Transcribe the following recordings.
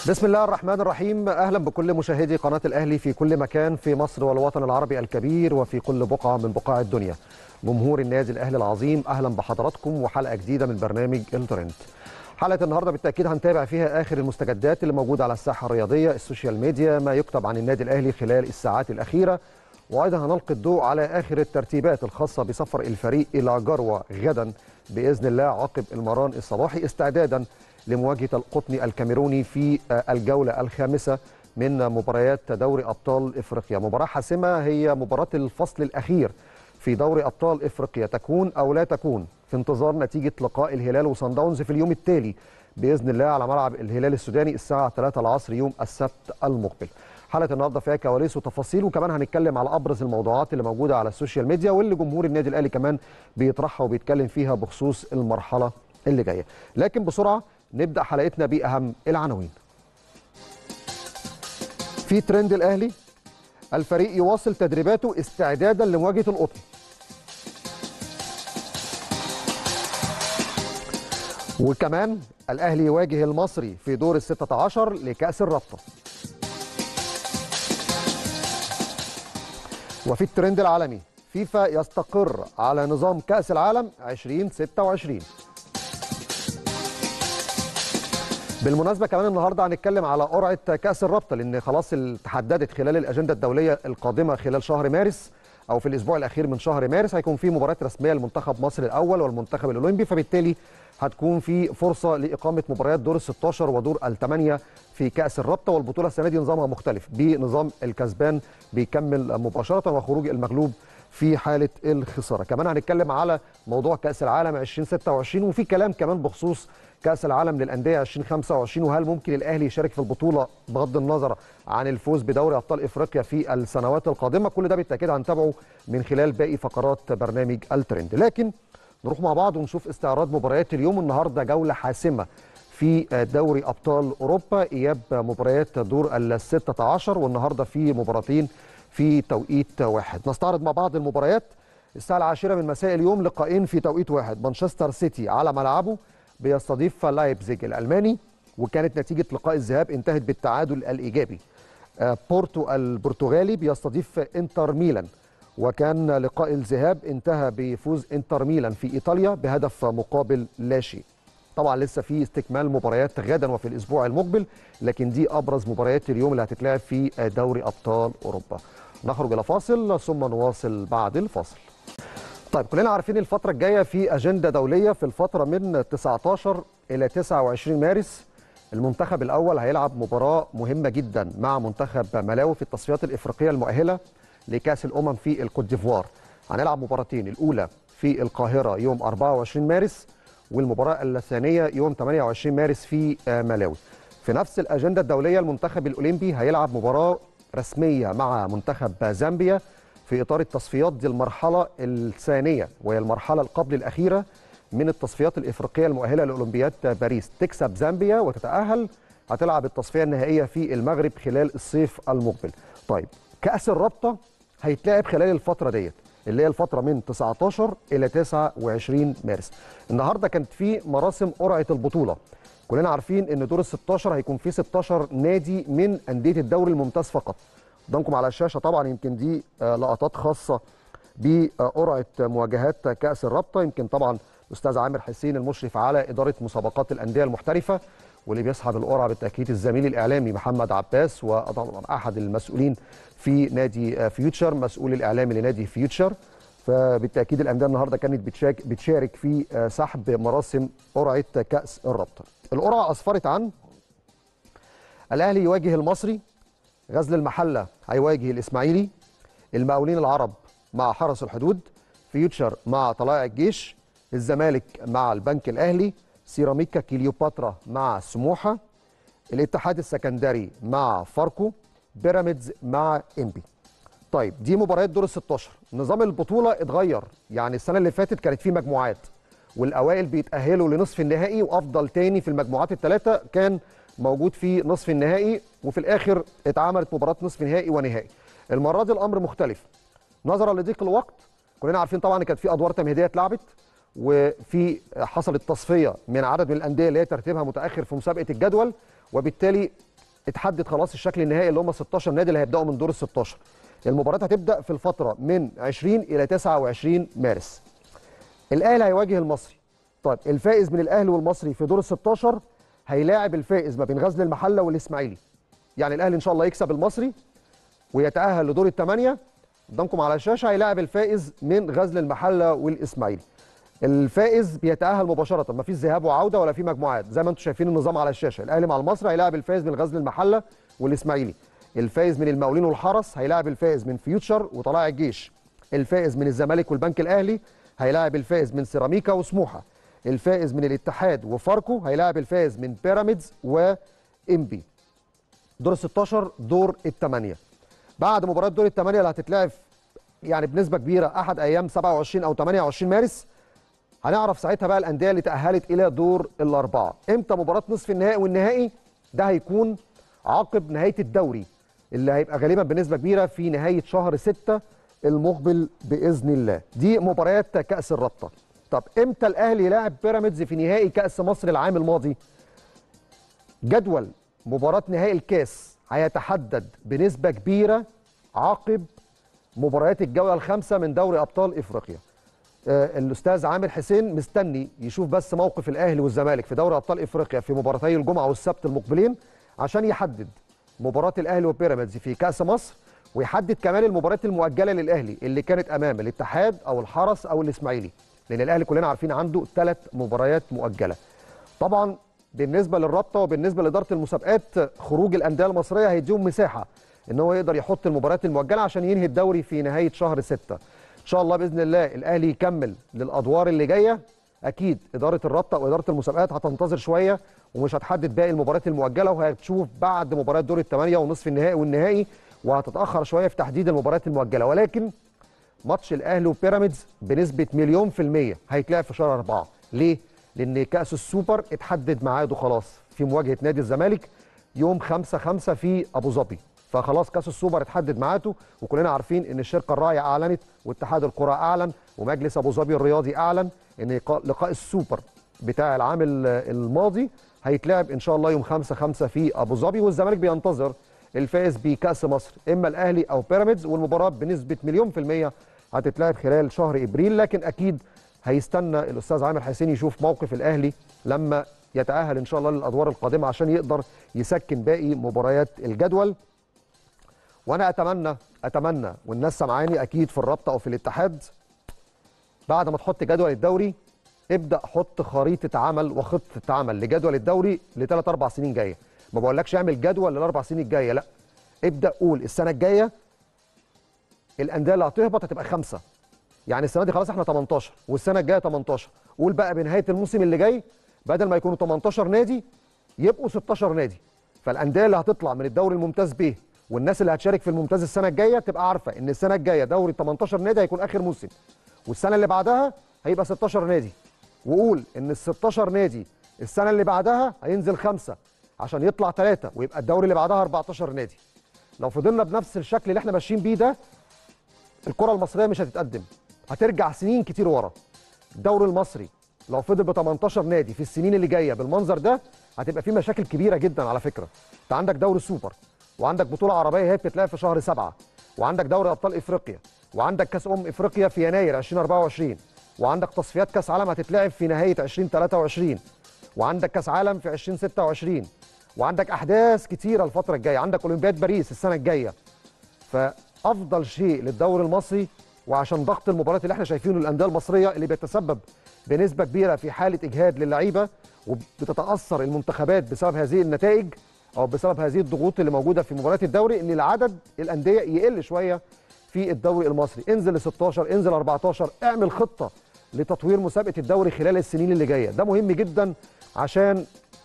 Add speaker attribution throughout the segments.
Speaker 1: بسم الله الرحمن الرحيم اهلا بكل مشاهدي قناه الاهلي في كل مكان في مصر والوطن العربي الكبير وفي كل بقعه من بقاع الدنيا جمهور النادي الاهلي العظيم اهلا بحضراتكم وحلقه جديده من برنامج الترند حلقه النهارده بالتاكيد هنتابع فيها اخر المستجدات اللي موجوده على الساحه الرياضيه السوشيال ميديا ما يكتب عن النادي الاهلي خلال الساعات الاخيره وايضا هنلقي الضوء على اخر الترتيبات الخاصه بسفر الفريق الى جروه غدا باذن الله عقب المران الصباحي استعدادا لمواجهه القطني الكاميروني في الجوله الخامسه من مباريات دوري ابطال افريقيا مباراه حاسمه هي مباراه الفصل الاخير في دوري ابطال افريقيا تكون او لا تكون في انتظار نتيجه لقاء الهلال وصن داونز في اليوم التالي باذن الله على ملعب الهلال السوداني الساعه 3 العصر يوم السبت المقبل حلقه النهارده فيها كواليس وتفاصيل وكمان هنتكلم على ابرز الموضوعات اللي موجوده على السوشيال ميديا واللي جمهور النادي الاهلي كمان بيطرحها وبيتكلم فيها بخصوص المرحله اللي جايه لكن بسرعه نبدا حلقتنا باهم العناوين في ترند الاهلي الفريق يواصل تدريباته استعدادا لمواجهه القطن وكمان الاهلي يواجه المصري في دور ال 16 لكاس الرابطه وفي الترند العالمي فيفا يستقر على نظام كاس العالم 2026 بالمناسبه كمان النهارده هنتكلم على قرعه كاس الرابطه لان خلاص تحددت خلال الاجنده الدوليه القادمه خلال شهر مارس او في الاسبوع الاخير من شهر مارس هيكون في مباراه رسميه لمنتخب مصر الاول والمنتخب الاولمبي فبالتالي هتكون في فرصه لاقامه مباريات دور ال 16 ودور الثمانيه في كاس الرابطه والبطوله السنه دي نظامها مختلف بنظام الكسبان بيكمل مباشره وخروج المغلوب في حاله الخساره كمان هنتكلم على موضوع كاس العالم 2026 وفي كلام كمان بخصوص كاس العالم للانديه 2025 وهل ممكن الاهلي يشارك في البطوله بغض النظر عن الفوز بدوري ابطال افريقيا في السنوات القادمه كل ده بالتاكيد هنتابعه من خلال باقي فقرات برنامج الترند لكن نروح مع بعض ونشوف استعراض مباريات اليوم النهارده جوله حاسمه في دوري ابطال اوروبا اياب مباريات دور ال 16 والنهارده في مباراتين في توقيت واحد نستعرض مع بعض المباريات الساعه العاشره من مساء اليوم لقاءين في توقيت واحد مانشستر سيتي على ملعبه بيستضيف لايبزيج الالماني وكانت نتيجه لقاء الذهاب انتهت بالتعادل الايجابي بورتو البرتغالي بيستضيف انتر ميلان وكان لقاء الذهاب انتهى بفوز انتر ميلان في ايطاليا بهدف مقابل لا شيء طبعا لسه في استكمال مباريات غدا وفي الاسبوع المقبل لكن دي ابرز مباريات اليوم اللي هتتلعب في دوري ابطال اوروبا نخرج الى فاصل ثم نواصل بعد الفاصل طيب كلنا عارفين الفتره الجايه في اجنده دوليه في الفتره من 19 الى 29 مارس المنتخب الاول هيلعب مباراه مهمه جدا مع منتخب ملاوي في التصفيات الافريقيه المؤهله لكاس الامم في الكوت ديفوار هنلعب مباراتين الاولى في القاهره يوم 24 مارس والمباراه الثانيه يوم 28 مارس في ملاوي في نفس الاجنده الدوليه المنتخب الاولمبي هيلعب مباراه رسميه مع منتخب زامبيا في اطار التصفيات دي المرحله الثانيه وهي المرحله القبل الاخيره من التصفيات الافريقيه المؤهله لاولمبياد باريس تكسب زامبيا وتتاهل هتلعب التصفيه النهائيه في المغرب خلال الصيف المقبل طيب كاس الرابطه هيتلعب خلال الفتره ديت اللي هي الفتره من 19 الى 29 مارس النهارده كانت في مراسم قرعه البطوله كلنا عارفين ان دور ال 16 هيكون فيه 16 نادي من انديه الدوري الممتاز فقط قدامكم على الشاشه طبعا يمكن دي لقطات خاصه بقرعه مواجهات كاس الرابطه يمكن طبعا الاستاذ عامر حسين المشرف على اداره مسابقات الانديه المحترفه واللي بيسحب القرعه بالتاكيد الزميل الاعلامي محمد عباس وطبعا احد المسؤولين في نادي فيوتشر مسؤول الاعلامي لنادي فيوتشر فبالتاكيد الانديه النهارده كانت بتشارك في سحب مراسم قرعه كاس الرابطه. القرعه اسفرت عن الاهلي يواجه المصري غزل المحله هيواجه الاسماعيلي المقاولين العرب مع حرس الحدود فيوتشر مع طلائع الجيش الزمالك مع البنك الاهلي سيراميكا كليوباترا مع سموحه الاتحاد السكندري مع فاركو بيراميدز مع انبي طيب دي مباريات دور ال 16 نظام البطوله اتغير يعني السنه اللي فاتت كانت في مجموعات والاوائل بيتاهلوا لنصف النهائي وافضل تاني في المجموعات الثلاثه كان موجود في نصف النهائي وفي الاخر اتعملت مباراه نصف نهائي ونهائي المره دي الامر مختلف نظرا لضيق الوقت كلنا عارفين طبعا ان كانت في ادوار تمهيديه اتلعبت وفي حصلت تصفيه من عدد من الانديه اللي هي ترتيبها متاخر في مسابقه الجدول وبالتالي اتحدد خلاص الشكل النهائي اللي هم 16 نادي اللي هيبداوا من دور ال 16 المباراه هتبدا في الفتره من 20 الى 29 مارس الاهلي هيواجه المصري طيب الفائز من الاهلي والمصري في دور ال 16 هيلاعب الفائز ما بين غزل المحله والاسماعيلي يعني الاهلي ان شاء الله يكسب المصري ويتاهل لدور الثمانيه قدامكم على الشاشه هيلاعب الفائز من غزل المحله والاسماعيلي الفائز بيتاهل مباشره ما فيش ذهاب وعوده ولا في مجموعات زي ما انتم شايفين النظام على الشاشه الاهلي مع المصري هيلاعب الفائز من غزل المحله والاسماعيلي الفائز من المقاولين والحرس هيلاعب الفائز من فيوتشر وطلائع الجيش الفائز من الزمالك والبنك الاهلي هيلاعب الفائز من سيراميكا وسموحه الفائز من الاتحاد وفاركو هيلاعب الفائز من بيراميدز وانبي دور ال 16 دور الثمانيه بعد مباراه دور الثمانيه اللي هتتلعب يعني بنسبه كبيره احد ايام 27 او 28 مارس هنعرف ساعتها بقى الانديه اللي تاهلت الى دور الاربعه امتى مباراه نصف النهائي والنهائي ده هيكون عقب نهايه الدوري اللي هيبقى غالبا بنسبه كبيره في نهايه شهر 6 المقبل باذن الله دي مباريات كاس الرابطه طب امتى الاهلي يلاعب بيراميدز في نهائي كاس مصر العام الماضي جدول مباراه نهائي الكاس هيتحدد بنسبه كبيره عقب مباريات الجوله الخامسه من دوري ابطال افريقيا آه، الاستاذ عامر حسين مستني يشوف بس موقف الاهلي والزمالك في دوري ابطال افريقيا في مباراتي الجمعه والسبت المقبلين عشان يحدد مباراه الاهلي وبيراميدز في كاس مصر ويحدد كمان المباريات المؤجله للاهلي اللي كانت امام الاتحاد او الحرس او الاسماعيلي لان الاهلي كلنا عارفين عنده ثلاث مباريات مؤجله طبعا بالنسبه للرابطه وبالنسبه لاداره المسابقات خروج الانديه المصريه هيديهم مساحه ان هو يقدر يحط المباريات المؤجله عشان ينهي الدوري في نهايه شهر 6 ان شاء الله باذن الله الاهلي يكمل للادوار اللي جايه اكيد اداره الرابطه واداره المسابقات هتنتظر شويه ومش هتحدد باقي المباريات المؤجله وهتشوف بعد مباريات دور الثمانيه ونصف النهائي والنهائي وهتتاخر شويه في تحديد المباريات المؤجله ولكن ماتش الاهلي وبيراميدز بنسبه مليون في الميه هيتلعب في شهر أربعة ليه؟ لأن كأس السوبر اتحدد ميعاده خلاص في مواجهة نادي الزمالك يوم 5 5 في أبو ظبي فخلاص كأس السوبر اتحدد ميعاده وكلنا عارفين إن الشركة الراعية أعلنت واتحاد الكرة أعلن ومجلس أبو ظبي الرياضي أعلن إن لقاء لقاء السوبر بتاع العام ال- الماضي هيتلعب إن شاء الله يوم 5 5 في أبو ظبي والزمالك بينتظر الفائز بكأس مصر إما الأهلي أو بيراميدز والمباراة بنسبة مليون في المية هتتلعب خلال شهر ابريل لكن اكيد هيستنى الاستاذ عامر حسين يشوف موقف الاهلي لما يتاهل ان شاء الله للادوار القادمه عشان يقدر يسكن باقي مباريات الجدول وانا اتمنى اتمنى والناس سامعاني اكيد في الرابطه او في الاتحاد بعد ما تحط جدول الدوري ابدا حط خريطه عمل وخطه عمل لجدول الدوري لثلاث اربع سنين جايه ما بقولكش اعمل جدول للاربع سنين الجايه لا ابدا قول السنه الجايه الانديه اللي هتهبط هتبقى خمسه يعني السنه دي خلاص احنا 18 والسنه الجايه 18 قول بقى بنهايه الموسم اللي جاي بدل ما يكونوا 18 نادي يبقوا 16 نادي فالانديه اللي هتطلع من الدوري الممتاز ب والناس اللي هتشارك في الممتاز السنه الجايه تبقى عارفه ان السنه الجايه دوري 18 نادي هيكون اخر موسم والسنه اللي بعدها هيبقى 16 نادي وقول ان ال 16 نادي السنه اللي بعدها هينزل خمسه عشان يطلع ثلاثه ويبقى الدوري اللي بعدها 14 نادي لو فضلنا بنفس الشكل اللي احنا ماشيين بيه ده الكره المصريه مش هتتقدم هترجع سنين كتير ورا الدوري المصري لو فضل ب 18 نادي في السنين اللي جايه بالمنظر ده هتبقى في مشاكل كبيره جدا على فكره انت عندك دوري سوبر وعندك بطوله عربيه هي بتتلعب في شهر سبعة وعندك دوري ابطال افريقيا وعندك كاس امم افريقيا في يناير 2024 وعندك تصفيات كاس عالم هتتلعب في نهايه 2023 وعندك كاس عالم في 2026 وعندك احداث كتيره الفتره الجايه عندك اولمبياد باريس السنه الجايه فافضل شيء للدوري المصري وعشان ضغط المباريات اللي احنا شايفينه للانديه المصريه اللي بيتسبب بنسبه كبيره في حاله اجهاد للعيبه وبتتاثر المنتخبات بسبب هذه النتائج او بسبب هذه الضغوط اللي موجوده في مباريات الدوري ان العدد الانديه يقل شويه في الدوري المصري انزل ل 16 انزل 14 اعمل خطه لتطوير مسابقه الدوري خلال السنين اللي جايه ده مهم جدا عشان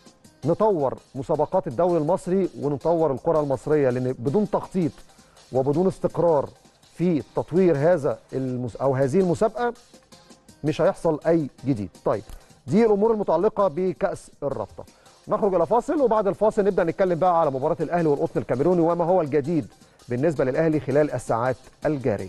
Speaker 1: نطور مسابقات الدوري المصري ونطور الكره المصريه لان بدون تخطيط وبدون استقرار في تطوير هذا المس... او هذه المسابقه مش هيحصل اي جديد طيب دي الامور المتعلقه بكاس الرابطه نخرج الى فاصل وبعد الفاصل نبدا نتكلم بقى على مباراه الاهلي والقطن الكاميروني وما هو الجديد بالنسبه للاهلي خلال الساعات الجاريه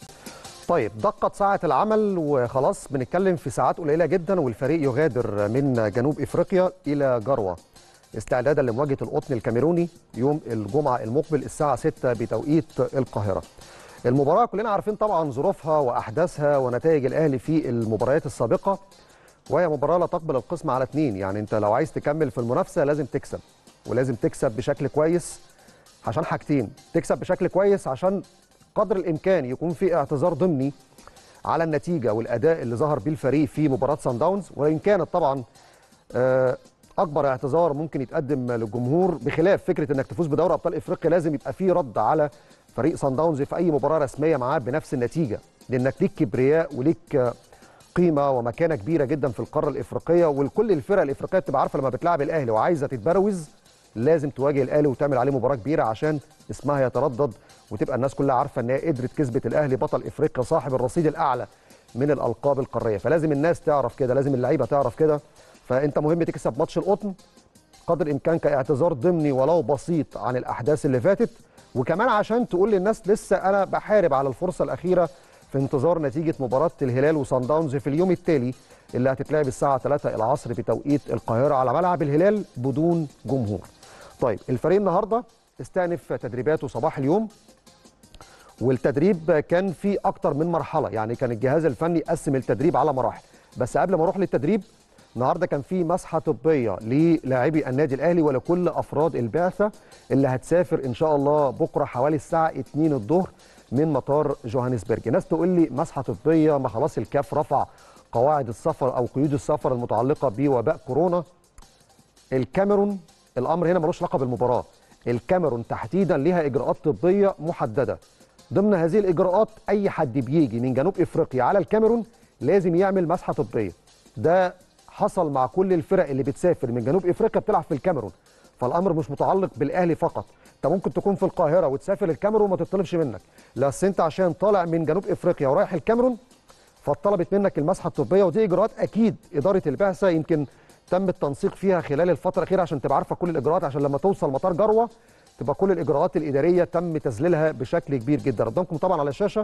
Speaker 1: طيب دقت ساعة العمل وخلاص بنتكلم في ساعات قليلة جدا والفريق يغادر من جنوب افريقيا الى جروة استعدادا لمواجهه القطن الكاميروني يوم الجمعه المقبل الساعه 6 بتوقيت القاهره. المباراه كلنا عارفين طبعا ظروفها واحداثها ونتائج الاهلي في المباريات السابقه وهي مباراه لا تقبل القسم على اثنين يعني انت لو عايز تكمل في المنافسه لازم تكسب ولازم تكسب بشكل كويس عشان حاجتين تكسب بشكل كويس عشان قدر الامكان يكون في اعتذار ضمني على النتيجه والاداء اللي ظهر بيه الفريق في مباراه سان داونز وان كانت طبعا اكبر اعتذار ممكن يتقدم للجمهور بخلاف فكره انك تفوز بدوري ابطال افريقيا لازم يبقى في رد على فريق سان داونز في اي مباراه رسميه معاه بنفس النتيجه لانك ليك كبرياء وليك قيمه ومكانه كبيره جدا في القاره الافريقيه والكل الفرق الافريقيه بتبقى عارفه لما بتلعب الاهلي وعايزه تتبروز لازم تواجه الاهلي وتعمل عليه مباراه كبيره عشان اسمها يتردد وتبقى الناس كلها عارفه ان هي قدرت كسبت الاهلي بطل افريقيا صاحب الرصيد الاعلى من الالقاب القاريه فلازم الناس تعرف كده لازم اللعيبه تعرف كده فانت مهم تكسب ماتش القطن قدر الامكان كاعتذار ضمني ولو بسيط عن الاحداث اللي فاتت وكمان عشان تقول للناس لسه انا بحارب على الفرصه الاخيره في انتظار نتيجه مباراه الهلال وصن داونز في اليوم التالي اللي هتتلعب الساعه 3 العصر بتوقيت القاهره على ملعب الهلال بدون جمهور. طيب الفريق النهارده استأنف تدريباته صباح اليوم والتدريب كان فيه اكتر من مرحله يعني كان الجهاز الفني قسم التدريب على مراحل بس قبل ما اروح للتدريب النهارده كان في مسحه طبيه للاعبي النادي الاهلي ولكل افراد البعثه اللي هتسافر ان شاء الله بكره حوالي الساعه 2 الظهر من مطار جوهانسبرج ناس تقول لي مسحه طبيه ما خلاص الكاف رفع قواعد السفر او قيود السفر المتعلقه بوباء كورونا الكاميرون الامر هنا ملوش علاقه بالمباراه الكاميرون تحديدا ليها اجراءات طبيه محدده ضمن هذه الاجراءات اي حد بيجي من جنوب افريقيا على الكاميرون لازم يعمل مسحه طبيه ده حصل مع كل الفرق اللي بتسافر من جنوب افريقيا بتلعب في الكاميرون فالامر مش متعلق بالاهلي فقط انت ممكن تكون في القاهره وتسافر الكاميرون وما تطلبش منك بس انت عشان طالع من جنوب افريقيا ورايح الكاميرون فطلبت منك المسحه الطبيه ودي اجراءات اكيد اداره البعثه يمكن تم التنسيق فيها خلال الفتره الاخيره عشان تبقى عارفه كل الاجراءات عشان لما توصل مطار جروه تبقى كل الاجراءات الاداريه تم تذليلها بشكل كبير جدا قدامكم طبعا على الشاشه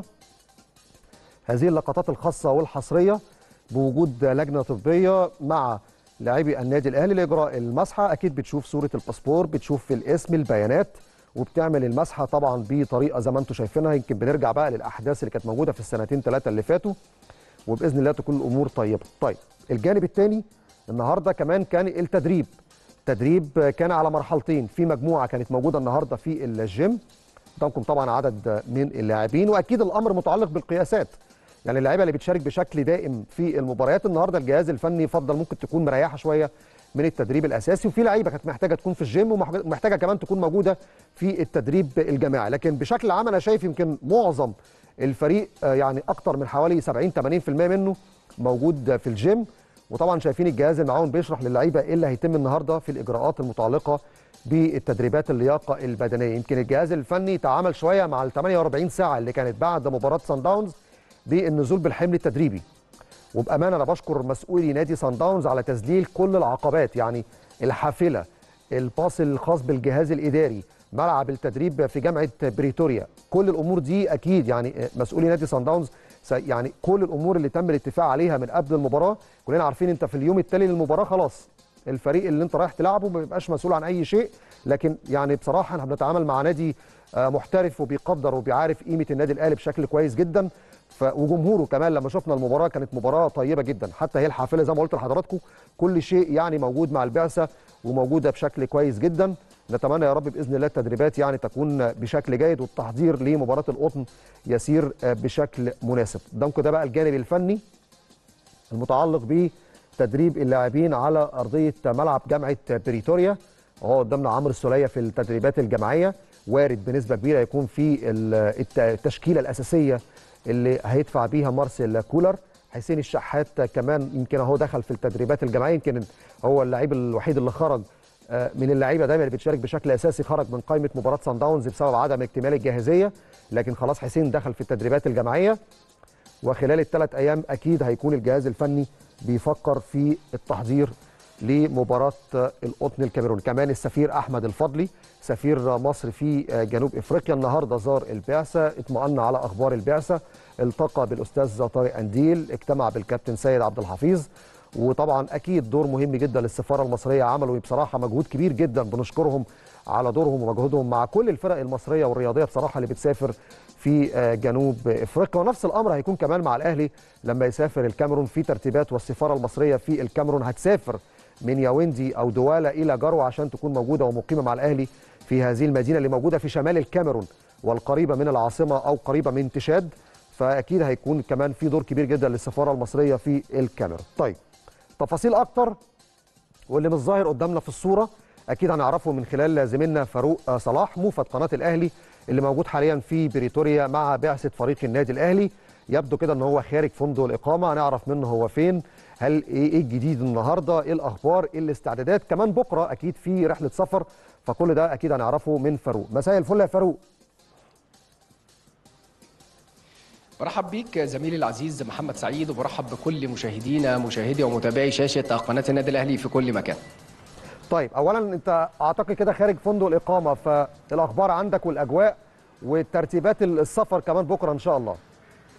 Speaker 1: هذه اللقطات الخاصه والحصريه بوجود لجنه طبيه مع لاعبي النادي الاهلي لاجراء المسحه اكيد بتشوف صوره الباسبور بتشوف الاسم البيانات وبتعمل المسحه طبعا بطريقه زي ما انتم شايفينها يمكن بنرجع بقى للاحداث اللي كانت موجوده في السنتين ثلاثه اللي فاتوا وباذن الله تكون الامور طيبه. طيب الجانب الثاني النهارده كمان كان التدريب تدريب كان على مرحلتين في مجموعه كانت موجوده النهارده في الجيم قدامكم طبعا عدد من اللاعبين واكيد الامر متعلق بالقياسات يعني اللعيبه اللي بتشارك بشكل دائم في المباريات النهارده الجهاز الفني فضل ممكن تكون مريحه شويه من التدريب الاساسي وفي لعيبه كانت محتاجه تكون في الجيم ومحتاجه كمان تكون موجوده في التدريب الجماعي لكن بشكل عام انا شايف يمكن معظم الفريق يعني اكتر من حوالي 70 80% منه موجود في الجيم وطبعا شايفين الجهاز المعاون بيشرح للعيبه ايه اللي هيتم النهارده في الاجراءات المتعلقه بالتدريبات اللياقه البدنيه يمكن الجهاز الفني تعامل شويه مع ال 48 ساعه اللي كانت بعد مباراه سان داونز بالنزول بالحمل التدريبي وبامانه انا بشكر مسؤولي نادي سان داونز على تذليل كل العقبات يعني الحافله الباص الخاص بالجهاز الاداري ملعب التدريب في جامعه بريتوريا كل الامور دي اكيد يعني مسؤولي نادي سان داونز يعني كل الامور اللي تم الاتفاق عليها من قبل المباراه كلنا عارفين انت في اليوم التالي للمباراه خلاص الفريق اللي انت رايح تلعبه ما بيبقاش مسؤول عن اي شيء لكن يعني بصراحه احنا بنتعامل مع نادي محترف وبيقدر وبيعرف قيمه النادي الاهلي بشكل كويس جدا ف وجمهوره كمان لما شفنا المباراه كانت مباراه طيبه جدا حتى هي الحافله زي ما قلت لحضراتكم كل شيء يعني موجود مع البعثه وموجوده بشكل كويس جدا نتمنى يا رب باذن الله التدريبات يعني تكون بشكل جيد والتحضير لمباراه القطن يسير بشكل مناسب قدامكم ده بقى الجانب الفني المتعلق بتدريب اللاعبين على ارضيه ملعب جامعه بريتوريا اهو قدامنا عمرو السوليه في التدريبات الجماعيه وارد بنسبه كبيره يكون في التشكيله الاساسيه اللي هيدفع بيها مارسيل كولر حسين الشحات كمان يمكن اهو دخل في التدريبات الجماعيه يمكن هو اللعيب الوحيد اللي خرج من اللعيبه دايما اللي بتشارك بشكل اساسي خرج من قائمه مباراه سان داونز بسبب عدم اكتمال الجاهزيه لكن خلاص حسين دخل في التدريبات الجماعيه وخلال الثلاث ايام اكيد هيكون الجهاز الفني بيفكر في التحضير لمباراه القطن الكاميروني كمان السفير احمد الفضلي سفير مصر في جنوب افريقيا النهارده زار البعثه اطمأن على اخبار البعثه التقى بالاستاذ طارق انديل اجتمع بالكابتن سيد عبد الحفيظ وطبعا اكيد دور مهم جدا للسفاره المصريه عملوا بصراحه مجهود كبير جدا بنشكرهم على دورهم ومجهودهم مع كل الفرق المصريه والرياضيه بصراحه اللي بتسافر في جنوب افريقيا ونفس الامر هيكون كمان مع الاهلي لما يسافر الكاميرون في ترتيبات والسفاره المصريه في الكاميرون هتسافر من ياوندي او دوالا الى جروه عشان تكون موجوده ومقيمه مع الاهلي في هذه المدينه اللي موجوده في شمال الكاميرون والقريبه من العاصمه او قريبه من تشاد فاكيد هيكون كمان في دور كبير جدا للسفاره المصريه في الكاميرون. طيب تفاصيل اكتر واللي مش ظاهر قدامنا في الصوره اكيد هنعرفه من خلال زميلنا فاروق صلاح موفد قناه الاهلي اللي موجود حاليا في بريتوريا مع بعثه فريق النادي الاهلي يبدو كده ان هو خارج فندق الاقامه هنعرف منه هو فين هل ايه الجديد النهارده ايه الاخبار ايه الاستعدادات كمان بكره اكيد في رحله سفر فكل ده اكيد هنعرفه من فاروق مساء الفل يا فاروق
Speaker 2: برحب بيك زميلي العزيز محمد سعيد وبرحب بكل مشاهدينا مشاهدي ومتابعي شاشه قناه النادي الاهلي في كل مكان
Speaker 1: طيب اولا انت اعتقد كده خارج فندق الاقامه فالاخبار عندك والاجواء وترتيبات السفر كمان بكره ان شاء الله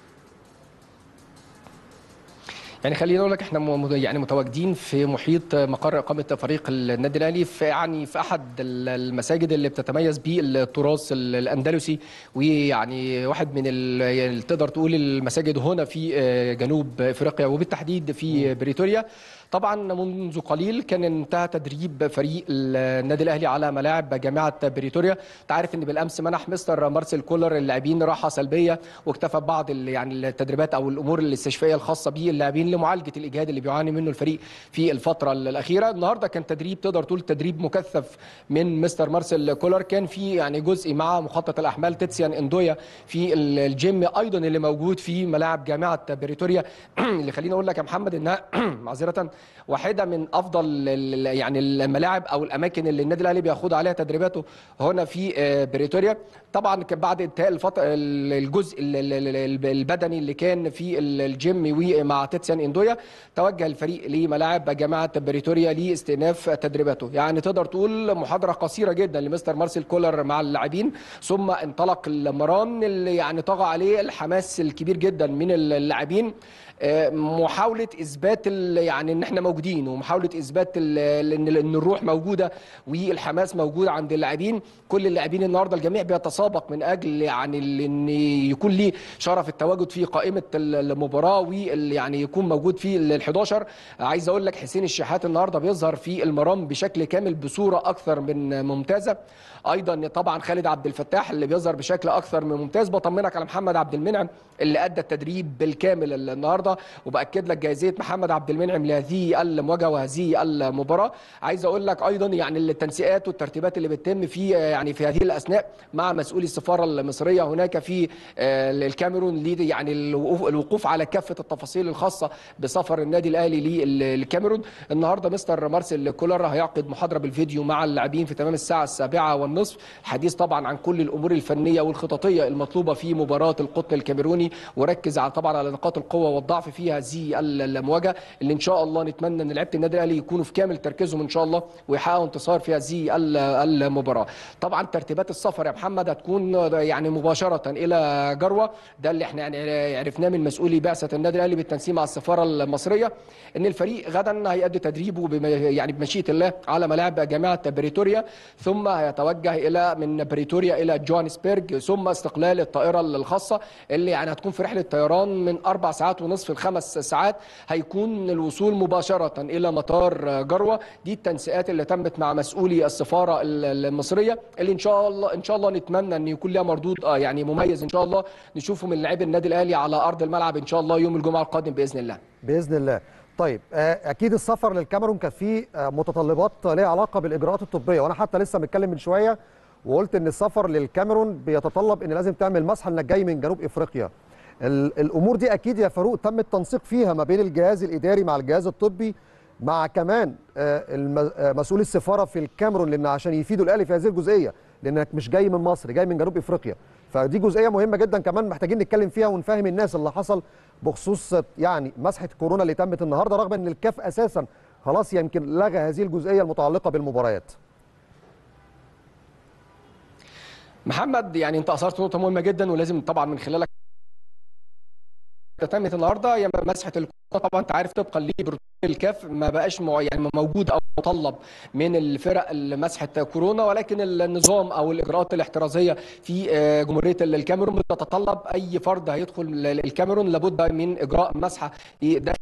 Speaker 2: يعني خليني اقول لك احنا يعني متواجدين في محيط مقر اقامه فريق النادي الاهلي في يعني في احد المساجد اللي بتتميز بالتراث الاندلسي ويعني واحد من يعني تقدر تقول المساجد هنا في جنوب افريقيا وبالتحديد في بريتوريا طبعا منذ قليل كان انتهى تدريب فريق النادي الاهلي على ملاعب جامعه بريتوريا انت عارف ان بالامس منح مستر مارسيل كولر اللاعبين راحه سلبيه واكتفى ببعض يعني التدريبات او الامور الاستشفائيه الخاصه باللاعبين لمعالجه الاجهاد اللي بيعاني منه الفريق في الفتره الاخيره النهارده كان تدريب تقدر تقول تدريب مكثف من مستر مارسيل كولر كان في يعني جزء مع مخطط الاحمال تيتسيان اندويا في الجيم ايضا اللي موجود في ملاعب جامعه بريتوريا اللي خليني اقول لك يا محمد انها معذره واحده من افضل يعني الملاعب او الاماكن اللي النادي الاهلي بياخد عليها تدريباته هنا في بريتوريا طبعا كان بعد انتهاء الفتره الجزء البدني اللي كان في الجيم ومع تيتسيان اندويا توجه الفريق لملاعب جامعه بريتوريا لاستئناف تدريباته يعني تقدر تقول محاضره قصيره جدا لمستر مارسيل كولر مع اللاعبين ثم انطلق المران اللي يعني طغى عليه الحماس الكبير جدا من اللاعبين محاوله اثبات يعني ان احنا موجودين ومحاوله اثبات ان الروح موجوده والحماس موجود عند اللاعبين كل اللاعبين النهارده الجميع بيتسابق من اجل يعني ان يكون ليه شرف التواجد في قائمه المباراه ويعني يكون موجود في ال11 عايز اقول لك حسين الشحات النهارده بيظهر في المرام بشكل كامل بصوره اكثر من ممتازه ايضا طبعا خالد عبد الفتاح اللي بيظهر بشكل اكثر من ممتاز بطمنك على محمد عبد المنعم اللي ادى التدريب بالكامل النهارده وباكد لك جاهزيه محمد عبد المنعم لهذه المواجهه وهذه المباراه عايز اقول لك ايضا يعني التنسيقات والترتيبات اللي بتتم في يعني في هذه الاثناء مع مسؤولي السفاره المصريه هناك في الكاميرون يعني الوقوف على كافه التفاصيل الخاصه بسفر النادي الاهلي للكاميرون النهارده مستر مارسيل كولر هيعقد محاضره بالفيديو مع اللاعبين في تمام الساعه السابعه والنصف الحديث طبعا عن كل الامور الفنيه والخططيه المطلوبه في مباراه القطن الكاميروني وركز على طبعا على نقاط القوه والضعف في هذه المواجهه اللي ان شاء الله نتمنى ان لعيبه النادي الاهلي يكونوا في كامل تركيزهم ان شاء الله ويحققوا انتصار في هذه المباراه طبعا ترتيبات السفر يا محمد هتكون يعني مباشره الى جروه ده اللي احنا يعني عرفناه من مسؤولي بعثه النادي الاهلي بالتنسيق مع السفاره المصريه ان الفريق غدا هيؤدي تدريبه بم يعني بمشيئه الله على ملاعب جامعه بريتوريا ثم هيتوجه الى من بريتوريا الى جوهانسبرج ثم استقلال الطائره الخاصه اللي يعني هتكون في رحله طيران من اربع ساعات ونصف لخمس ساعات هيكون الوصول مباشره الى مطار جروه دي التنسيقات اللي تمت مع مسؤولي السفاره المصريه اللي ان شاء الله ان شاء الله نتمنى ان يكون لها مردود يعني مميز ان شاء الله نشوفه من لاعبي النادي الاهلي على ارض الملعب ان شاء الله يوم الجمعه القادم باذن الله
Speaker 1: باذن الله طيب اكيد السفر للكاميرون كان فيه متطلبات ليها علاقه بالاجراءات الطبيه وانا حتى لسه متكلم من شويه وقلت ان السفر للكاميرون بيتطلب ان لازم تعمل مسحه انك جاي من جنوب افريقيا الامور دي اكيد يا فاروق تم التنسيق فيها ما بين الجهاز الاداري مع الجهاز الطبي مع كمان مسؤول السفاره في الكاميرون لان عشان يفيدوا الاهلي في هذه الجزئيه لانك مش جاي من مصر جاي من جنوب افريقيا فدي جزئيه مهمه جدا كمان محتاجين نتكلم فيها ونفهم الناس اللي حصل بخصوص يعني مسحه كورونا اللي تمت النهارده رغم ان الكاف اساسا خلاص يمكن لغى هذه الجزئيه المتعلقه بالمباريات
Speaker 2: محمد يعني انت اثرت نقطه مهمه جدا ولازم طبعا من خلالك تمت النهارده هي مسحه الكوره طبعا انت عارف طبقا لبروتوكول الكاف ما بقاش مع- يعني موجود او مطلب من الفرق مسحه كورونا ولكن النظام او الاجراءات الاحترازيه في آه، جمهوريه الكاميرون بتتطلب اي فرد هيدخل الكاميرون لابد من اجراء مسحه داخل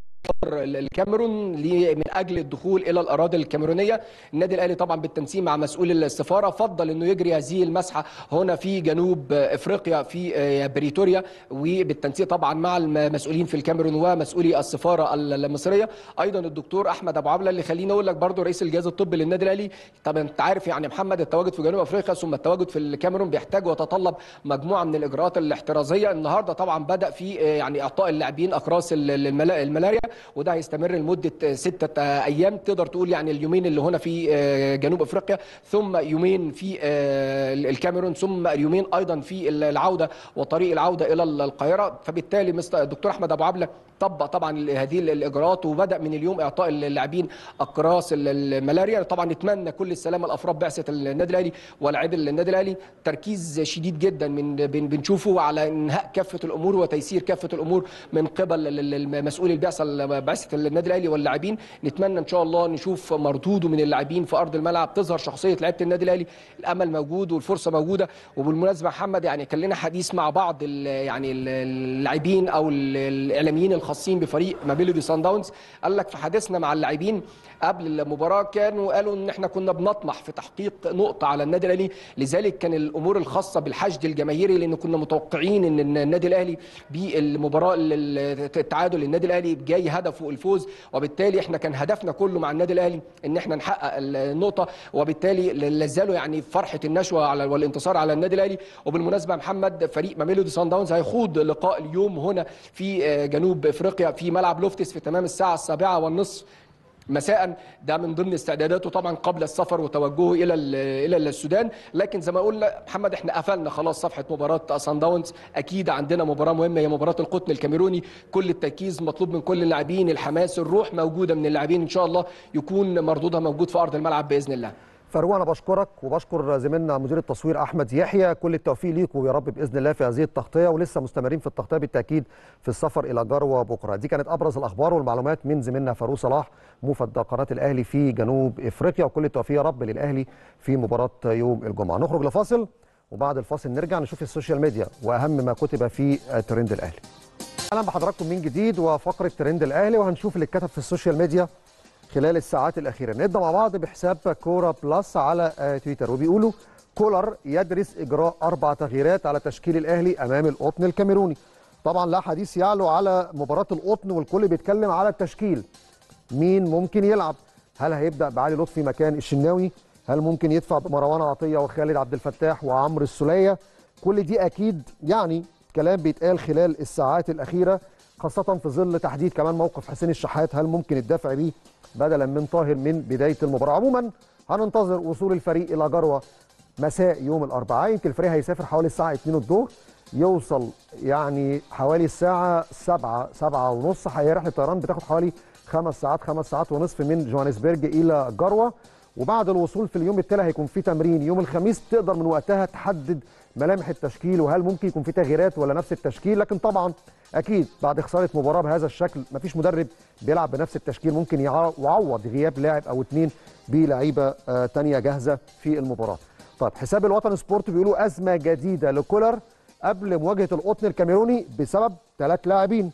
Speaker 2: الكاميرون لي- من اجل الدخول الى الاراضي الكاميرونيه النادي الاهلي طبعا بالتنسيق مع مسؤول السفاره فضل انه يجري هذه المسحه هنا في جنوب افريقيا في آه، بريتوريا وبالتنسيق طبعا مع المسؤولين في الكاميرون ومسؤولي السفاره المصريه ايضا الدكتور احمد ابو عبله اللي خليني اقول لك برضو رئيس الجهاز الطبي للنادي الاهلي طبعا انت عارف يعني محمد التواجد في جنوب افريقيا ثم التواجد في الكاميرون بيحتاج ويتطلب مجموعه من الاجراءات الاحترازيه النهارده طبعا بدا في آه، يعني اعطاء اللاعبين اقراص ال- الملا- الملاريا وده هيستمر لمده ستة ايام تقدر تقول يعني اليومين اللي هنا في آه، جنوب افريقيا ثم يومين في آه، الكاميرون ثم يومين ايضا في العوده وطريق العوده الى القاهره فبالتالي مستر الدكتور احمد ابو عبله طبق طبعا هذه الاجراءات وبدا من اليوم اعطاء اللاعبين اقراص ال- الملاريا طبعا نتمنى كل السلامه لافراد بعثه النادي الاهلي ولاعبي النادي الاهلي تركيز شديد جدا من بن- بنشوفه على انهاء كافه الامور وتيسير كافه الامور من قبل ال- ال- مسؤولي البعثه بعثه النادي الاهلي واللاعبين نتمنى ان شاء الله نشوف مردوده من اللاعبين في ارض الملعب تظهر شخصيه لعيبه النادي الاهلي الامل موجود والفرصه موجوده وبالمناسبه محمد يعني كان لنا حديث مع بعض ال- يعني ال- اللاعبين او ال- الاعلاميين الخاصين بفريق مابيلودي سان داونز قال لك في حديثنا مع اللاعبين قبل المباراه كانوا قالوا ان احنا كنا بنطمح في تحقيق نقطه على النادي الاهلي لذلك كان الامور الخاصه بالحشد الجماهيري لان كنا متوقعين ان النادي الاهلي بالمباراه ال- التعادل النادي الاهلي جاي هدفه الفوز وبالتالي احنا كان هدفنا كله مع النادي الاهلي ان احنا نحقق النقطه وبالتالي لا زالوا يعني فرحه النشوه على والانتصار على النادي الاهلي وبالمناسبه يا محمد فريق ماميلودي سان داونز هيخوض لقاء اليوم هنا في آه، جنوب افريقيا في ملعب لوفتس في تمام الساعه السابعه والنصف مساء ده من ضمن استعداداته طبعا قبل السفر وتوجهه الى ال- الى السودان لكن زي ما قلنا محمد احنا قفلنا خلاص صفحه مباراه سان داونز اكيد عندنا مباراه مهمه هي مباراه القطن الكاميروني كل التركيز مطلوب من كل اللاعبين الحماس الروح موجوده من اللاعبين ان شاء الله يكون مردودها موجود في ارض الملعب باذن الله
Speaker 1: فاروق انا بشكرك وبشكر زميلنا مدير التصوير احمد يحيى كل التوفيق ليكم يا رب باذن الله في هذه التغطيه ولسه مستمرين في التغطيه بالتاكيد في السفر الى جروه بكره دي كانت ابرز الاخبار والمعلومات من زميلنا فاروق صلاح موفد قناه الاهلي في جنوب افريقيا وكل التوفيق يا رب للاهلي في مباراه يوم الجمعه نخرج لفاصل وبعد الفاصل نرجع نشوف السوشيال ميديا واهم ما كتب في ترند الاهلي اهلا بحضراتكم من جديد وفقره ترند الاهلي وهنشوف اللي اتكتب في السوشيال ميديا خلال الساعات الأخيرة نبدأ مع بعض بحساب كورة بلس على آه، تويتر وبيقولوا كولر يدرس إجراء أربع تغييرات على تشكيل الأهلي أمام القطن الكاميروني طبعا لا حديث يعلو على مباراة القطن والكل بيتكلم على التشكيل مين ممكن يلعب هل هيبدأ بعلي لطفي مكان الشناوي هل ممكن يدفع بمروان عطية وخالد عبد الفتاح وعمرو السولية كل دي أكيد يعني كلام بيتقال خلال الساعات الأخيرة خاصة في ظل تحديد كمان موقف حسين الشحات هل ممكن الدفع بيه بدلا من طاهر من بداية المباراة عموما هننتظر وصول الفريق إلى جروة مساء يوم الأربعاء يمكن الفريق هيسافر حوالي الساعة 2 الظهر يوصل يعني حوالي الساعة 7 7 ونص هي رحلة طيران بتاخد حوالي خمس ساعات خمس ساعات ونصف من جوهانسبرج إلى جروة وبعد الوصول في اليوم التالي هيكون في تمرين يوم الخميس تقدر من وقتها تحدد ملامح التشكيل وهل ممكن يكون في تغييرات ولا نفس التشكيل لكن طبعا اكيد بعد خساره مباراه بهذا الشكل مفيش مدرب بيلعب بنفس التشكيل ممكن يعو- يعوض غياب لاعب او اتنين بلعيبه آه، تانية جاهزه في المباراه. طيب حساب الوطن سبورت بيقولوا ازمه جديده لكولر قبل مواجهه القطن الكاميروني بسبب ثلاث لاعبين.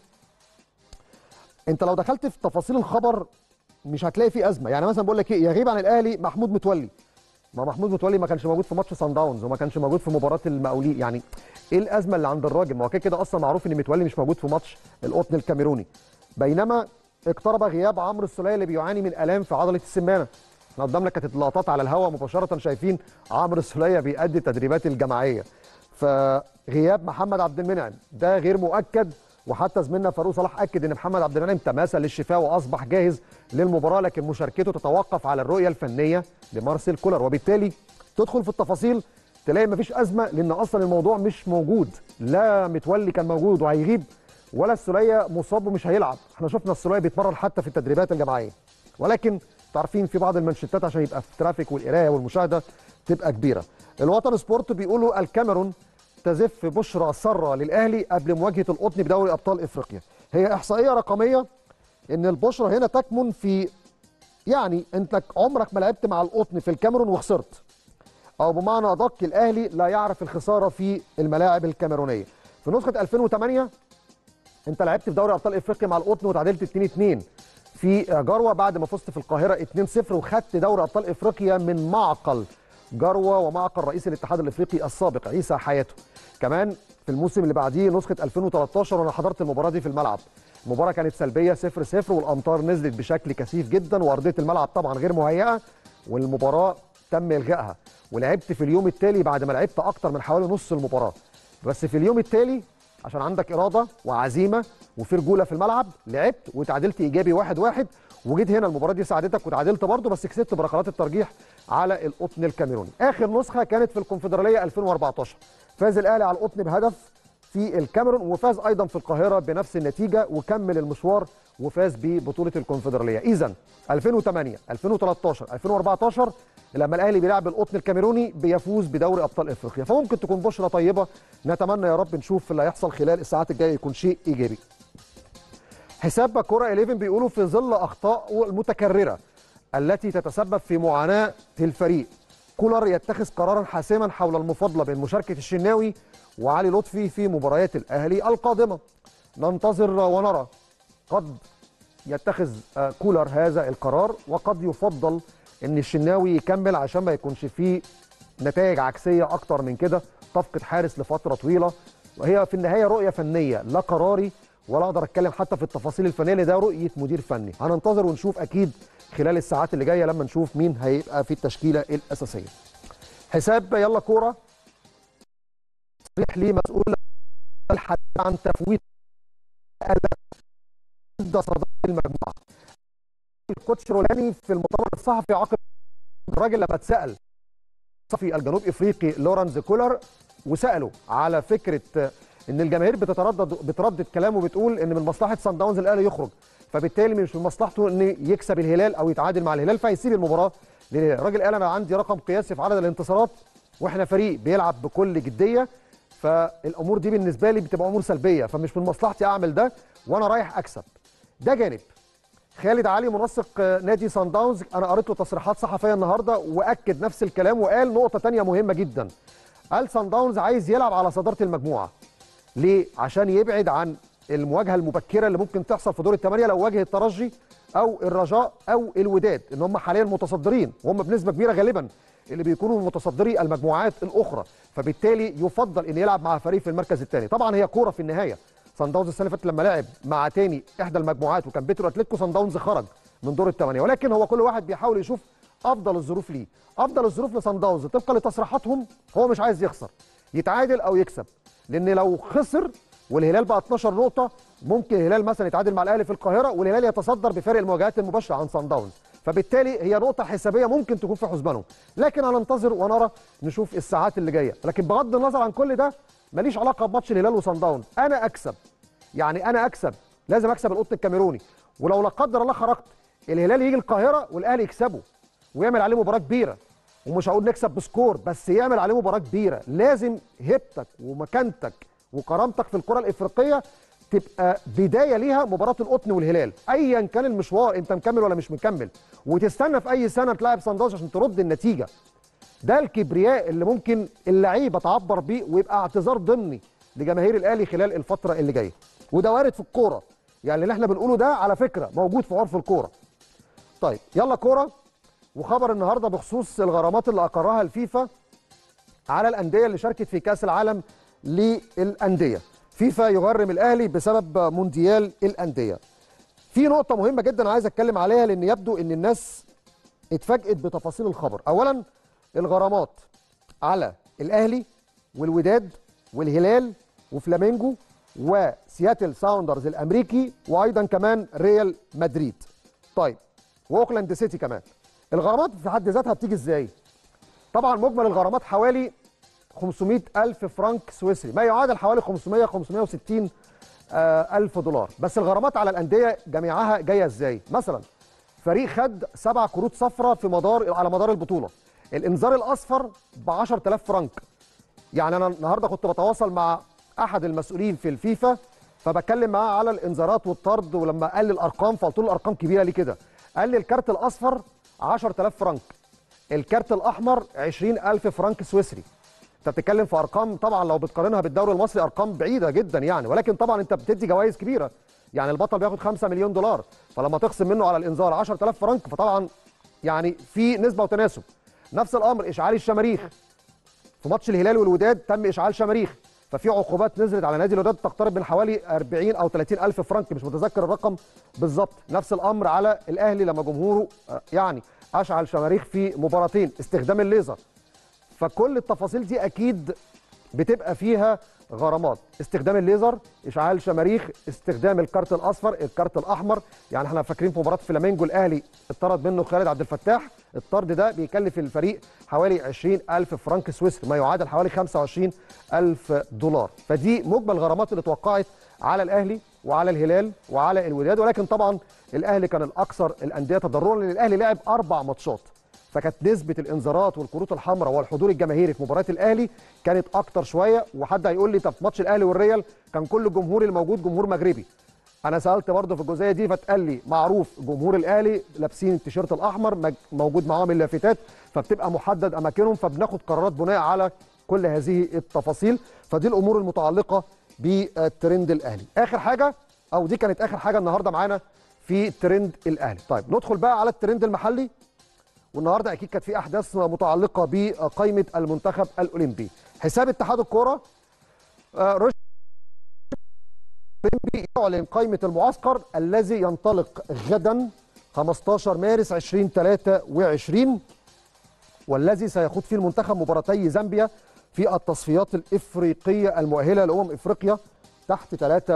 Speaker 1: انت لو دخلت في تفاصيل الخبر مش هتلاقي فيه ازمه يعني مثلا بقول لك ايه يغيب عن الاهلي محمود متولي ما محمود متولي ما كانش موجود في ماتش سان داونز وما كانش موجود في مباراه المقاولين يعني ايه الازمه اللي عند الراجل ما هو كده كده اصلا معروف ان متولي مش موجود في ماتش القطن الكاميروني بينما اقترب غياب عمرو السوليه اللي بيعاني من الام في عضله السمانه احنا قدامنا كانت اللقطات على الهواء مباشره شايفين عمرو السوليه بيأدي التدريبات الجماعيه فغياب محمد عبد المنعم ده غير مؤكد وحتى زميلنا فاروق صلاح اكد ان محمد عبد المنعم تماثل للشفاء واصبح جاهز للمباراه لكن مشاركته تتوقف على الرؤيه الفنيه لمارسيل كولر وبالتالي تدخل في التفاصيل تلاقي مفيش ازمه لان اصلا الموضوع مش موجود لا متولي كان موجود وهيغيب ولا السوليه مصاب ومش هيلعب احنا شفنا السوليه بيتمرن حتى في التدريبات الجماعيه ولكن تعرفين في بعض المانشيتات عشان يبقى في ترافيك والقرايه والمشاهده تبقى كبيره الوطن سبورت بيقولوا الكاميرون تزف بشرى ساره للاهلي قبل مواجهه القطن بدوري ابطال افريقيا هي احصائيه رقميه ان البشرى هنا تكمن في يعني انت عمرك ما لعبت مع القطن في الكاميرون وخسرت او بمعنى ادق الاهلي لا يعرف الخساره في الملاعب الكاميرونيه في نسخه 2008 انت لعبت في دوري ابطال افريقيا مع القطن وتعادلت 2 2 في جروه بعد ما فزت في القاهره 2 0 وخدت دوري ابطال افريقيا من معقل جروه ومعقل رئيس الاتحاد الافريقي السابق عيسى حياته كمان في الموسم اللي بعديه نسخه 2013 وانا حضرت المباراه دي في الملعب المباراه كانت سلبيه 0 0 والامطار نزلت بشكل كثيف جدا وارضيه الملعب طبعا غير مهيئه والمباراه تم الغائها ولعبت في اليوم التالي بعد ما لعبت اكتر من حوالي نص المباراه بس في اليوم التالي عشان عندك اراده وعزيمه وفي رجوله في الملعب لعبت وتعادلت ايجابي واحد واحد وجيت هنا المباراه دي ساعدتك وتعادلت برضه بس كسبت بركلات الترجيح على القطن الكاميروني اخر نسخه كانت في الكونفدراليه 2014 فاز الاهلي على القطن بهدف في الكاميرون وفاز ايضا في القاهره بنفس النتيجه وكمل المشوار وفاز ببطوله الكونفدراليه اذا 2008 2013 2014 لما الاهلي بيلعب القطن الكاميروني بيفوز بدوري ابطال افريقيا فممكن تكون بشرى طيبه نتمنى يا رب نشوف اللي هيحصل خلال الساعات الجايه يكون شيء ايجابي حساب كرة 11 بيقولوا في ظل اخطاء المتكرره التي تتسبب في معاناه الفريق كولر يتخذ قرارا حاسما حول المفاضله بين مشاركه الشناوي وعلي لطفي في مباريات الاهلي القادمه ننتظر ونرى قد يتخذ كولر هذا القرار وقد يفضل ان الشناوي يكمل عشان ما يكونش فيه نتائج عكسيه اكتر من كده تفقد حارس لفتره طويله وهي في النهايه رؤيه فنيه لا قراري ولا اقدر اتكلم حتى في التفاصيل الفنيه ده رؤيه مدير فني هننتظر ونشوف اكيد خلال الساعات اللي جايه لما نشوف مين هيبقى في التشكيله الاساسيه حساب يلا كوره تصريح ليه مسؤول الحديث عن تفويت ضد صداره المجموعه الكوتش رولاني في المؤتمر الصحفي عقب الراجل لما اتسال صحفي الجنوب افريقي لورانز كولر وساله على فكره ان الجماهير بتتردد بتردد كلامه بتقول ان من مصلحه سان داونز الاهلي يخرج فبالتالي مش من مصلحته ان يكسب الهلال او يتعادل مع الهلال فيسيب المباراه للهلال الراجل قال انا عندي رقم قياسي في عدد الانتصارات واحنا فريق بيلعب بكل جديه فالامور دي بالنسبه لي بتبقى امور سلبيه فمش من مصلحتي اعمل ده وانا رايح اكسب ده جانب خالد علي منسق نادي سان داونز انا قريت له تصريحات صحفيه النهارده واكد نفس الكلام وقال نقطه ثانيه مهمه جدا قال سان داونز عايز يلعب على صداره المجموعه ليه عشان يبعد عن المواجهه المبكره اللي ممكن تحصل في دور الثمانيه لو واجه الترجي او الرجاء او الوداد ان هم حاليا متصدرين وهم بنسبه كبيره غالبا اللي بيكونوا متصدري المجموعات الاخرى فبالتالي يفضل ان يلعب مع فريق في المركز الثاني طبعا هي كوره في النهايه سان داونز السنه اللي فاتت لما لعب مع تاني احدى المجموعات وكان بيترو اتلتيكو سان داونز خرج من دور الثمانيه ولكن هو كل واحد بيحاول يشوف افضل الظروف ليه افضل الظروف لسان داونز طبقا لتصريحاتهم هو مش عايز يخسر يتعادل او يكسب لان لو خسر والهلال بقى 12 نقطه ممكن الهلال مثلا يتعادل مع الاهلي في القاهره والهلال يتصدر بفارق المواجهات المباشره عن سان داونز فبالتالي هي نقطه حسابيه ممكن تكون في حسبانهم لكن هننتظر ونرى نشوف الساعات اللي جايه لكن بغض النظر عن كل ده ماليش علاقه بماتش الهلال وسان داونز انا اكسب يعني انا اكسب لازم اكسب القط الكاميروني ولو لا قدر الله خرجت الهلال يجي القاهره والاهلي يكسبه ويعمل عليه مباراه كبيره ومش هقول نكسب بسكور بس يعمل عليه مباراه كبيره لازم هيبتك ومكانتك وكرامتك في الكره الافريقيه تبقى بدايه ليها مباراه القطن والهلال ايا كان المشوار انت مكمل ولا مش مكمل وتستنى في اي سنه تلاعب سان داونز عشان ترد النتيجه ده الكبرياء اللي ممكن اللعيبه تعبر بيه ويبقى اعتذار ضمني لجماهير الاهلي خلال الفتره اللي جايه وده وارد في الكوره يعني اللي احنا بنقوله ده على فكره موجود في عرف الكوره طيب يلا كوره وخبر النهارده بخصوص الغرامات اللي اقرها الفيفا على الانديه اللي شاركت في كاس العالم للانديه فيفا يغرم الاهلي بسبب مونديال الانديه في نقطه مهمه جدا عايز اتكلم عليها لان يبدو ان الناس اتفاجئت بتفاصيل الخبر اولا الغرامات على الاهلي والوداد والهلال وفلامينجو وسياتل ساوندرز الامريكي وايضا كمان ريال مدريد طيب واوكلاند سيتي كمان الغرامات في حد ذاتها بتيجي ازاي طبعا مجمل الغرامات حوالي 500 ألف فرنك سويسري ما يعادل حوالي 500 560 آه ألف دولار بس الغرامات على الأندية جميعها جاية ازاي مثلا فريق خد سبع كروت صفراء في مدار على مدار البطولة الإنذار الأصفر ب 10000 فرنك يعني انا النهارده كنت بتواصل مع احد المسؤولين في الفيفا فبتكلم معاه على الانذارات والطرد ولما قال لي الارقام فقلت له الارقام كبيره ليه كده قال لي الكارت الاصفر 10000 فرنك الكارت الاحمر 20000 فرنك سويسري انت بتتكلم في ارقام طبعا لو بتقارنها بالدوري المصري ارقام بعيده جدا يعني ولكن طبعا انت بتدي جوائز كبيره يعني البطل بياخد 5 مليون دولار فلما تخصم منه على الانذار 10000 فرنك فطبعا يعني في نسبه وتناسب نفس الامر اشعال الشماريخ في ماتش الهلال والوداد تم اشعال شماريخ ففي عقوبات نزلت على نادي الوداد تقترب من حوالي 40 او 30 الف فرنك مش متذكر الرقم بالظبط نفس الامر على الاهلي لما جمهوره آه، يعني اشعل شماريخ في مباراتين استخدام الليزر فكل التفاصيل دي اكيد بتبقى فيها غرامات استخدام الليزر اشعال شماريخ استخدام الكارت الاصفر الكارت الاحمر يعني احنا فاكرين في مباراه فلامينجو الاهلي اتطرد منه خالد عبد الفتاح الطرد ده بيكلف الفريق حوالي 20000 فرنك سويسري ما يعادل حوالي 25000 دولار فدي مجمل الغرامات اللي اتوقعت على الاهلي وعلى الهلال وعلى الوداد ولكن طبعا الاهلي كان الاكثر الانديه تضررا لان الاهلي لعب اربع ماتشات فكانت نسبه الانذارات والكروت الحمراء والحضور الجماهيري في مباريات الاهلي كانت اكتر شويه وحد هيقول لي طب في ماتش الاهلي والريال كان كل الجمهور الموجود جمهور مغربي انا سالت برضه في الجزئيه دي فاتقال لي معروف جمهور الاهلي لابسين التيشيرت الاحمر مج- موجود معاهم اللافتات فبتبقى محدد اماكنهم فبناخد قرارات بناء على كل هذه التفاصيل فدي الامور المتعلقه بالترند الاهلي اخر حاجه او دي كانت اخر حاجه النهارده معانا في ترند الاهلي طيب ندخل بقى على الترند المحلي والنهارده اكيد كانت في احداث متعلقه بقائمه المنتخب الاولمبي حساب اتحاد الكوره آه، رشد الاولمبي يعلن قائمه المعسكر الذي ينطلق غدا 15 مارس 2023 والذي سيخوض فيه المنتخب مباراتي زامبيا في التصفيات الافريقيه المؤهله لامم افريقيا تحت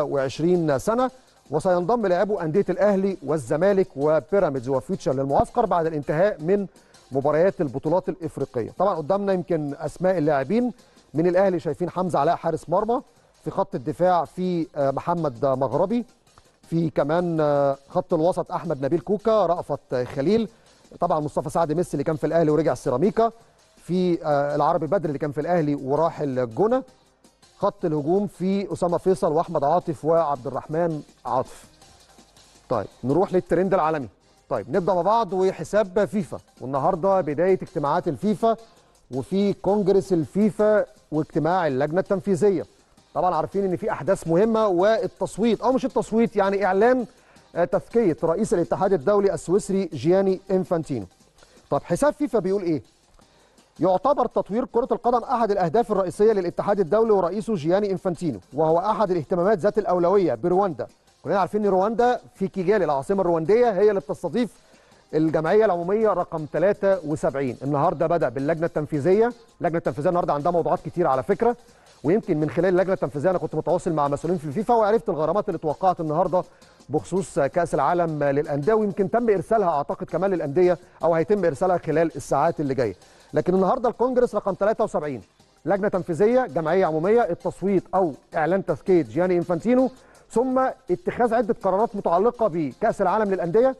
Speaker 1: 23 سنه وسينضم لاعبو انديه الاهلي والزمالك وبيراميدز وفيوتشر للمعسكر بعد الانتهاء من مباريات البطولات الافريقيه طبعا قدامنا يمكن اسماء اللاعبين من الاهلي شايفين حمزه علاء حارس مرمى في خط الدفاع في آه، محمد مغربي في كمان آه، خط الوسط احمد نبيل كوكا رأفت خليل طبعا مصطفى سعد ميسي اللي كان في الاهلي ورجع السيراميكا في آه، العربي بدر اللي كان في الاهلي وراح الجونه خط الهجوم في اسامه فيصل واحمد عاطف وعبد الرحمن عاطف طيب نروح للترند العالمي طيب نبدا مع بعض وحساب فيفا والنهارده بدايه اجتماعات الفيفا وفي كونجرس الفيفا واجتماع اللجنه التنفيذيه طبعا عارفين ان في احداث مهمه والتصويت او مش التصويت يعني اعلان آه، تزكيه رئيس الاتحاد الدولي السويسري جياني انفانتينو طب حساب فيفا بيقول ايه يعتبر تطوير كرة القدم أحد الأهداف الرئيسية للاتحاد الدولي ورئيسه جياني إنفانتينو وهو أحد الاهتمامات ذات الأولوية برواندا كلنا عارفين إن رواندا في كيجالي العاصمة الرواندية هي اللي بتستضيف الجمعية العمومية رقم 73 النهاردة بدأ باللجنة التنفيذية اللجنة التنفيذية النهاردة عندها موضوعات كتير على فكرة ويمكن من خلال اللجنة التنفيذية أنا كنت متواصل مع مسؤولين في الفيفا وعرفت الغرامات اللي اتوقعت النهاردة بخصوص كأس العالم للأندية ويمكن تم إرسالها أعتقد كمان للأندية أو هيتم إرسالها خلال الساعات اللي جاية لكن النهارده الكونجرس رقم 73 لجنه تنفيذيه جمعيه عموميه التصويت او اعلان تزكيه جياني انفانتينو ثم اتخاذ عده قرارات متعلقه بكاس العالم للانديه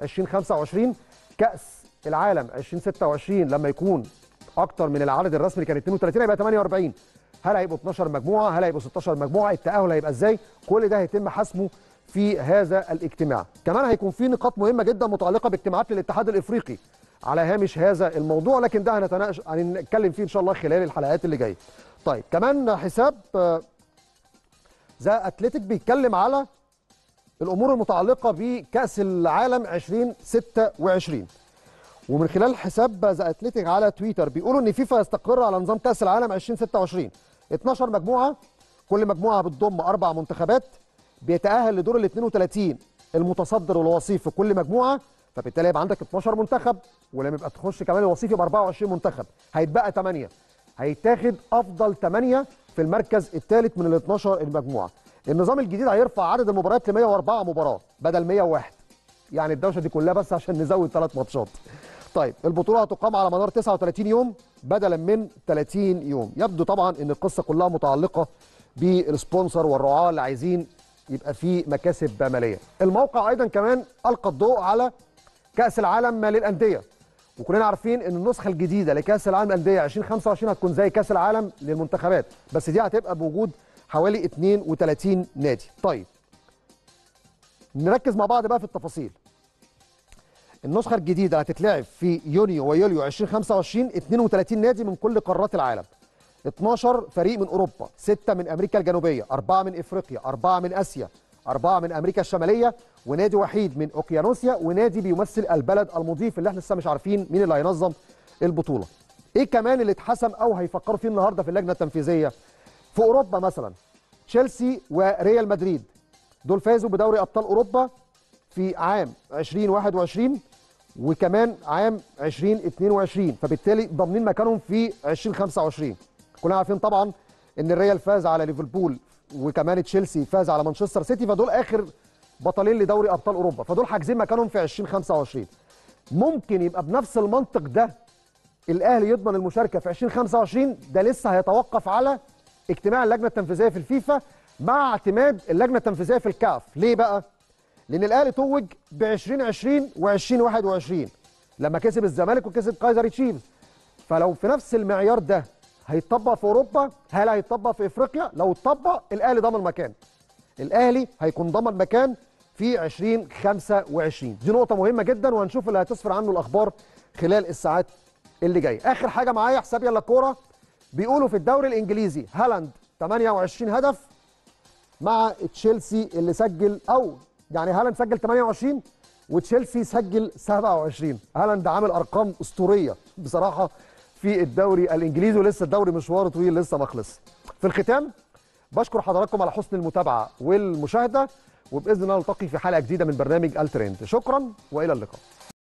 Speaker 1: 2025 كاس العالم 2026 لما يكون اكتر من العدد الرسمي اللي كان 32 هيبقى 48 هل هيبقوا 12 مجموعه هل هيبقوا 16 مجموعه التاهل هيبقى ازاي كل ده هيتم حسمه في هذا الاجتماع كمان هيكون في نقاط مهمه جدا متعلقه باجتماعات للاتحاد الافريقي على هامش هذا الموضوع لكن ده هنتناقش هنتكلم فيه ان شاء الله خلال الحلقات اللي جايه طيب كمان حساب آه، ذا اتلتيك بيتكلم على الامور المتعلقه بكاس العالم 2026 ومن خلال حساب ذا اتلتيك على تويتر بيقولوا ان فيفا يستقر على نظام كاس العالم 2026 12 مجموعه كل مجموعه بتضم اربع منتخبات بيتاهل لدور ال 32 المتصدر والوصيف في كل مجموعه فبالتالي يبقى عندك 12 منتخب ولما يبقى تخش كمان الوصيف يبقى 24 منتخب هيتبقى 8 هيتاخد افضل 8 في المركز الثالث من ال 12 المجموعه النظام الجديد هيرفع عدد المباريات ل 104 مباراه بدل 101 يعني الدوشه دي كلها بس عشان نزود ثلاث ماتشات طيب البطوله هتقام على مدار 39 يوم بدلا من 30 يوم يبدو طبعا ان القصه كلها متعلقه بالسبونسر والرعاه اللي عايزين يبقى في مكاسب ماليه الموقع ايضا كمان القى الضوء على كاس العالم للانديه وكلنا عارفين ان النسخه الجديده لكاس العالم للانديه 2025 هتكون زي كاس العالم للمنتخبات بس دي هتبقى بوجود حوالي 32 نادي طيب نركز مع بعض بقى في التفاصيل النسخه الجديده هتتلعب في يونيو ويوليو 2025 32 نادي من كل قارات العالم 12 فريق من اوروبا 6 من امريكا الجنوبيه 4 من افريقيا 4 من اسيا 4 من امريكا الشماليه ونادي وحيد من اوقيانوسيا ونادي بيمثل البلد المضيف اللي احنا لسه مش عارفين مين اللي هينظم البطوله ايه كمان اللي اتحسم او هيفكروا فيه النهارده في اللجنه التنفيذيه في اوروبا مثلا تشيلسي وريال مدريد دول فازوا بدوري ابطال اوروبا في عام 2021 وكمان عام 2022 فبالتالي ضامنين مكانهم في 2025 كلنا عارفين طبعا ان الريال فاز على ليفربول وكمان تشيلسي فاز على مانشستر سيتي فدول اخر بطلين لدوري ابطال اوروبا فدول حاجزين مكانهم في 2025 ممكن يبقى بنفس المنطق ده الاهلي يضمن المشاركه في 2025 ده لسه هيتوقف على اجتماع اللجنه التنفيذيه في الفيفا مع اعتماد اللجنه التنفيذيه في الكاف ليه بقى لان الاهلي توج ب 2020 و2021 لما كسب الزمالك وكسب كايزر تشيفز فلو في نفس المعيار ده هيتطبق في اوروبا هل هيتطبق في افريقيا لو اتطبق الاهلي ضمن مكان الاهلي هيكون ضمن مكان في 2025 دي نقطه مهمه جدا وهنشوف اللي هتسفر عنه الاخبار خلال الساعات اللي جايه اخر حاجه معايا حساب يلا كوره بيقولوا في الدوري الانجليزي هالاند 28 هدف مع تشيلسي اللي سجل او يعني هالاند سجل 28 وتشيلسي سجل 27 هالاند عامل ارقام اسطوريه بصراحه في الدوري الانجليزي ولسه الدوري مشواره طويل لسه ما خلص في الختام بشكر حضراتكم على حسن المتابعه والمشاهده وباذن الله نلتقي في حلقه جديده من برنامج الترند شكرا والى اللقاء